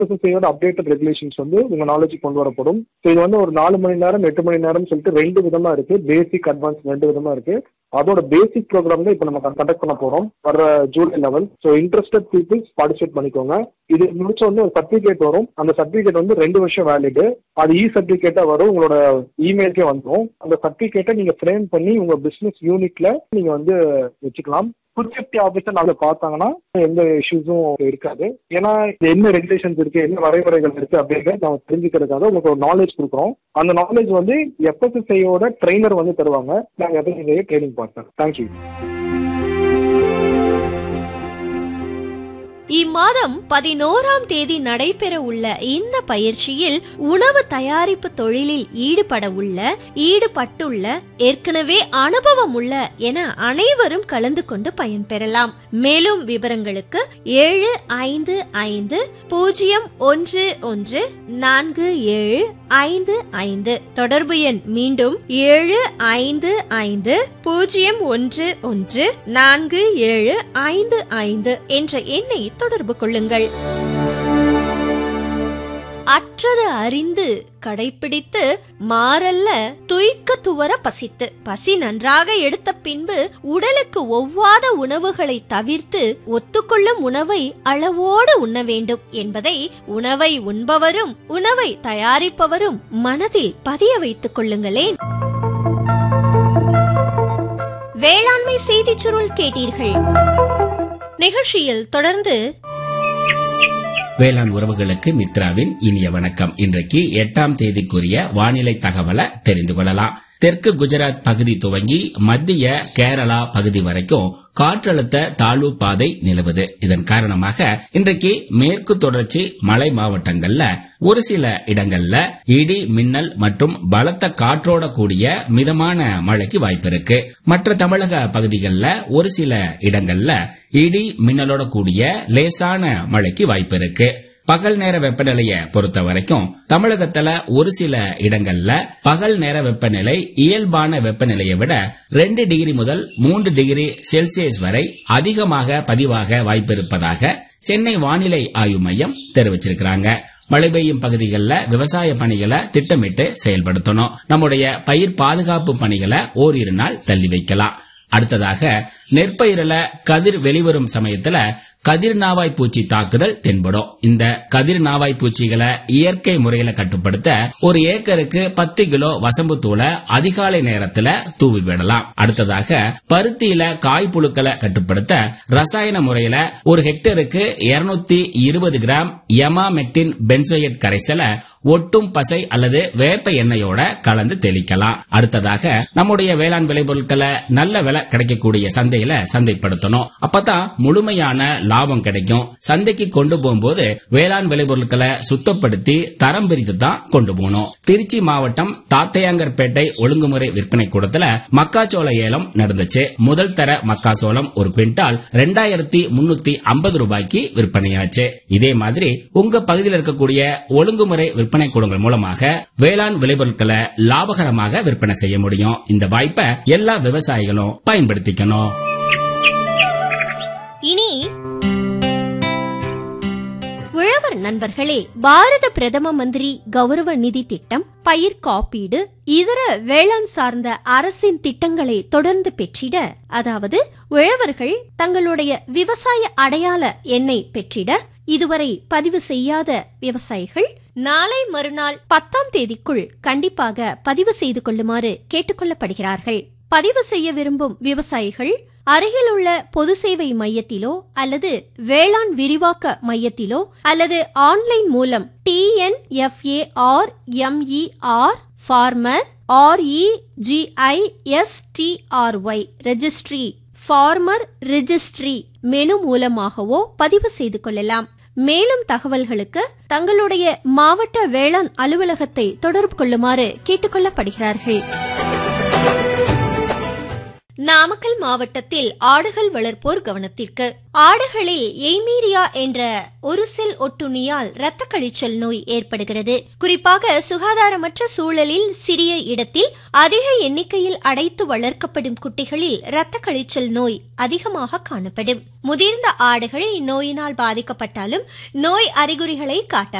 எஃப்எஸ்எஸ்ஐயோட updated regulations வந்து உங்க knowledge கொண்டு வரப்படும் ஸோ இது வந்து ஒரு நாலு மணி நேரம் எட்டு மணி நேரம் சொல்லிட்டு ரெண்டு விதமா இருக்கு பேசிக் அட்வான்ஸ் ரெண்டு விதமா இருக்கு அதோட பேசிக் ப்ரோக்ராம் தான் இப்போ நம்ம கண்டக்ட் பண்ண போறோம் வர July level so interested peoples participate பண்ணிக்கோங்க இது முடிச்ச வந்து ஒரு சர்டிஃபிகேட் வரும் அந்த சர்டிஃபிகேட் வந்து ரெண்டு வருஷம் வேலிடு அது இ சர்டிஃபிகேட்டா வரும் உங்களோட இமெயிலுக்கே வந்துடும் அந்த சர்டிஃபிகேட்டை நீங்க ஃப்ரேம் பண்ணி உங்க பிசினஸ் யூனிட்ல நீங்க வந்து வச்சுக்கலாம் ஃபுட் சேஃப்டி ஆஃபீஸர் நாளை பார்த்தாங்கன்னா எந்த இஷ்யூஸும் இருக்காது ஏன்னா இது என்ன ரெகுலேஷன்ஸ் இருக்கு என்ன வரைமுறைகள் இருக்கு அப்படிங்கிறத நம்ம தெரிஞ்சுக்கிறதுக்காக உங்களுக்கு ஒரு நாலேஜ் கொடுக்குறோம் அந்த நாலேஜ் வந்து எஃப்எஸ்எஸ்ஐயோட ட்ரெயினர் வந்து தருவாங்க நாங்கள் எஃப்எஸ்எஸ்ஐ ட்ரைனிங் பார்ட்னர் தேங்க்யூ இம்மாதம் பதினோராம் தேதி நடைபெற உள்ள இந்த பயிற்சியில் உணவு தயாரிப்பு தொழிலில் ஈடுபட உள்ள ஈடுபட்டுள்ள ஏற்கனவே அனுபவம் உள்ள என அனைவரும் கலந்து கொண்டு பயன்பெறலாம் மேலும் விவரங்களுக்கு ஏழு ஐந்து ஐந்து பூஜ்ஜியம் ஒன்று ஒன்று நான்கு ஏழு ஐந்து ஐந்து தொடர்பு எண் மீண்டும் ஏழு ஐந்து ஐந்து பூஜ்ஜியம் ஒன்று ஒன்று நான்கு ஏழு ஐந்து ஐந்து என்ற எண்ணை தொடர்பு கொள்ளுங்கள் அற்றது அறிந்து கடைபிடித்து மாறல்ல துய்க்க துவர பசித்து பசி நன்றாக எடுத்த பின்பு உடலுக்கு ஒவ்வாத உணவுகளை தவிர்த்து ஒத்துக்கொள்ளும் உணவை அளவோடு உண்ண வேண்டும் என்பதை உணவை உண்பவரும் உணவை தயாரிப்பவரும் மனதில் பதிய வைத்துக் கொள்ளுங்களேன் வேளாண்மை செய்திச் சுருள் கேட்டீர்கள் நிகழ்ச்சியில் தொடர்ந்து வேளாண் உறவுகளுக்கு மித்ராவின் இனிய வணக்கம் இன்றைக்கு எட்டாம் தேதிக்குரிய வானிலை தகவலை தெரிந்து கொள்ளலாம் தெற்கு குஜராத் பகுதி துவங்கி மத்திய கேரளா பகுதி வரைக்கும் காற்றழுத்த தாழ்வு பாதை நிலவுது இதன் காரணமாக இன்றைக்கு மேற்கு தொடர்ச்சி மலை மாவட்டங்கள்ல ஒரு சில இடங்கள்ல இடி மின்னல் மற்றும் பலத்த காற்றோட கூடிய மிதமான மழைக்கு வாய்ப்பு இருக்கு மற்ற தமிழக பகுதிகளில் ஒரு சில இடங்கள்ல இடி மின்னலோட கூடிய லேசான மழைக்கு வாய்ப்பு இருக்கு பகல் நேர வெப்பநிலையை பொறுத்த வரைக்கும் தமிழகத்துல ஒரு சில இடங்கள்ல பகல் நேர வெப்பநிலை இயல்பான வெப்பநிலையை விட ரெண்டு டிகிரி முதல் மூன்று டிகிரி செல்சியஸ் வரை அதிகமாக பதிவாக வாய்ப்பிருப்பதாக சென்னை வானிலை ஆய்வு மையம் தெரிவிச்சிருக்கிறாங்க மழை பெய்யும் பகுதிகளில் விவசாய பணிகளை திட்டமிட்டு செயல்படுத்தணும் நம்முடைய பயிர் பாதுகாப்பு பணிகளை ஓரிரு நாள் தள்ளி வைக்கலாம் அடுத்ததாக நெற்பயிரில கதிர் வெளிவரும் சமயத்துல கதிர் நாவாய் பூச்சி தாக்குதல் தென்படும் இந்த கதிர் நாவாய் பூச்சிகளை இயற்கை முறையில கட்டுப்படுத்த ஒரு ஏக்கருக்கு பத்து கிலோ வசம்பு தூளை அதிகாலை நேரத்துல தூவி விடலாம் அடுத்ததாக பருத்தியில காய் புழுக்களை கட்டுப்படுத்த ரசாயன முறையில ஒரு ஹெக்டருக்கு இருநூத்தி இருபது கிராம் எமாமெக்டின் பென்சோயட் கரைசலை ஒட்டும் பசை அல்லது வேப்ப எண்ணெயோட கலந்து தெளிக்கலாம் அடுத்ததாக நம்முடைய வேளாண் விளைபொருட்களை நல்ல விலை கிடைக்கக்கூடிய சந்தையில சந்தைப்படுத்தணும் அப்பதான் முழுமையான லாபம் கிடைக்கும் சந்தைக்கு கொண்டு போகும்போது வேளாண் விளைபொருட்களை சுத்தப்படுத்தி தரம் பிரித்து தான் கொண்டு போகணும் திருச்சி மாவட்டம் தாத்தையாங்கர்பேட்டை ஒழுங்குமுறை விற்பனை கூடத்துல மக்காச்சோள ஏலம் நடந்துச்சு முதல் தர மக்காச்சோளம் ஒரு குவிண்டால் ரெண்டாயிரத்தி முன்னூத்தி ஐம்பது ரூபாய்க்கு விற்பனையாச்சு இதே மாதிரி உங்க பகுதியில் இருக்கக்கூடிய ஒழுங்குமுறை விற்பனை கூடங்கள் மூலமாக வேளாண் விளைபொருட்களை லாபகரமாக விற்பனை செய்ய முடியும் இந்த வாய்ப்பை எல்லா விவசாயிகளும் பயன்படுத்திக்கணும் இனி உழவர் நண்பர்களே பாரத பிரதம மந்திரி கௌரவ நிதி திட்டம் பயிர் காப்பீடு இதர வேளாண் சார்ந்த அரசின் திட்டங்களை தொடர்ந்து பெற்றிட அதாவது உழவர்கள் தங்களுடைய விவசாய அடையாள எண்ணை பெற்றிட இதுவரை பதிவு செய்யாத விவசாயிகள் நாளை மறுநாள் பத்தாம் தேதிக்குள் கண்டிப்பாக பதிவு செய்து கொள்ளுமாறு கேட்டுக்கொள்ளப்படுகிறார்கள் பதிவு செய்ய விரும்பும் விவசாயிகள் அருகிலுள்ள பொது சேவை மையத்திலோ அல்லது வேளாண் விரிவாக்க மையத்திலோ அல்லது ஆன்லைன் மூலம் டிஎன்எஃப்ஏஆர் MER farmer ஆர்இஜிஐஎஸ்டிஆர்ஒய் registry farmer registry menu மூலமாகவோ பதிவு செய்து கொள்ளலாம் மேலும் தகவல்களுக்கு தங்களுடைய மாவட்ட வேளாண் அலுவலகத்தை தொடர்பு கொள்ளுமாறு கேட்டுக்கொள்ளப்படுகிறார்கள் நாமக்கல் மாவட்டத்தில் ஆடுகள் வளர்ப்போர் கவனத்திற்கு ஆடுகளில் எய்மீரியா என்ற ஒரு செல் ஒட்டுண்ணியால் இரத்த கழிச்சல் நோய் ஏற்படுகிறது குறிப்பாக சுகாதாரமற்ற சூழலில் சிறிய இடத்தில் அதிக எண்ணிக்கையில் அடைத்து வளர்க்கப்படும் குட்டிகளில் இரத்த கழிச்சல் நோய் அதிகமாக காணப்படும் முதிர்ந்த ஆடுகள் இந்நோயினால் பாதிக்கப்பட்டாலும் நோய் அறிகுறிகளை காட்டாது